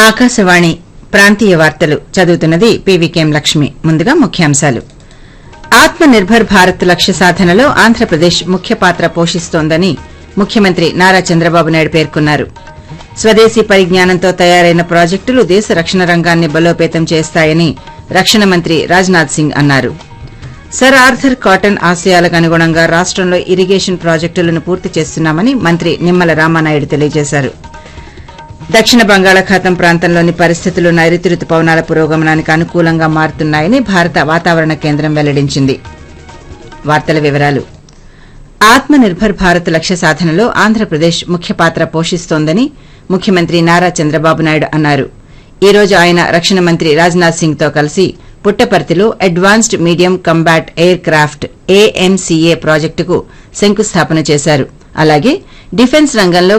ఆకాశవాణి ప్రాంతీయ వార్తలు చదువుతున్నది పీవీకేఎం లక్ష్మి ముందుగా ముఖ్యాంశాలు ఆత్మ నిర్భర్ భారత్ లక్ష్య సాధనలో ఆంధ్రప్రదేశ్ ముఖ్య పాత్ర పోషిస్తోందని ముఖ్యమంత్రి నారా చంద్రబాబు నాయుడు పేర్కొన్నారు స్వదేశీ పరిజ్ఞానంతో తయారైన ప్రాజెక్టులు దేశ రక్షణ రంగాన్ని బలోపేతం చేస్తాయని రక్షణ మంత్రి రాజ్నాథ్ సింగ్ అన్నారు సర్ ఆర్థర్ కాటన్ ఆశయాలకు అనుగుణంగా రాష్టంలో ఇరిగేషన్ ప్రాజెక్టులను పూర్తి చేస్తున్నామని మంత్రి నిమ్మల రామానాయుడు తెలియజేశారు దక్షిణ బంగాళాఖాతం ప్రాంతంలోని పరిస్థితులు నైరుతి రుతుపవనాల పురోగమనానికి అనుకూలంగా మారుతున్నాయని భారత వాతావరణ కేంద్రం వెల్లడించింది వార్తల వివరాలు ఆత్మ నిర్భర్ భారత్ లక్ష్య సాధనలో ఆంధ్రప్రదేశ్ ముఖ్య పాత్ర పోషిస్తోందని ముఖ్యమంత్రి నారా చంద్రబాబు నాయుడు అన్నారు ఈ రోజు ఆయన రక్షణ మంత్రి రాజ్నాథ్ సింగ్ తో కలిసి పుట్టపర్తిలో advanced medium combat aircraft AMCA ప్రాజెక్టుకు శంకుస్థాపన చేశారు అలాగే డిఫెన్స్ రంగంలో